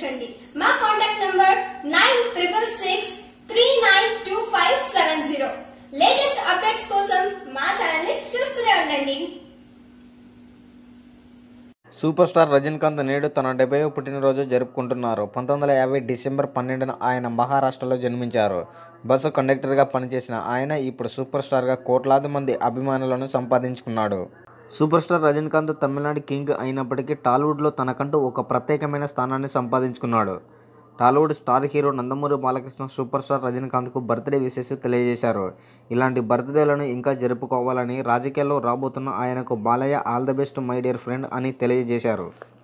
సంప్రదించండి మా contact number nine triple six three nine two five seven zero latest updates కోసం మా channel ని చూస్తూనే ఉండండి సూపర్ స్టార్ రజనీకాంత్ నేడు తన డెబ్బైవ పుట్టినరోజు జరుపుకుంటున్నారు పంతొమ్మిది వందల యాభై డిసెంబర్ పన్నెండున ఆయన మహారాష్ట్రలో జన్మించారు బస్సు కండక్టర్గా పనిచేసిన ఆయన ఇప్పుడు సూపర్ స్టార్గా కోట్లాది మంది అభిమానులను సంపాదించుకున్నాడు super star Rajinikanth Tamil Nadu king అయినప్పటికీ టాలీవుడ్లో తనకంటూ ఒక ప్రత్యేకమైన స్థానాన్ని సంపాదించుకున్నాడు Tollywood star hero Nandamuri Balakrishna super star రజనీకాంత్కు birthday విశేష తెలియజేశారు ఇలాంటి బర్త్డేలను ఇంకా జరుపుకోవాలని రాజకీయాల్లో రాబోతున్న ఆయనకు Balayya all the best my dear friend అని తెలియజేశారు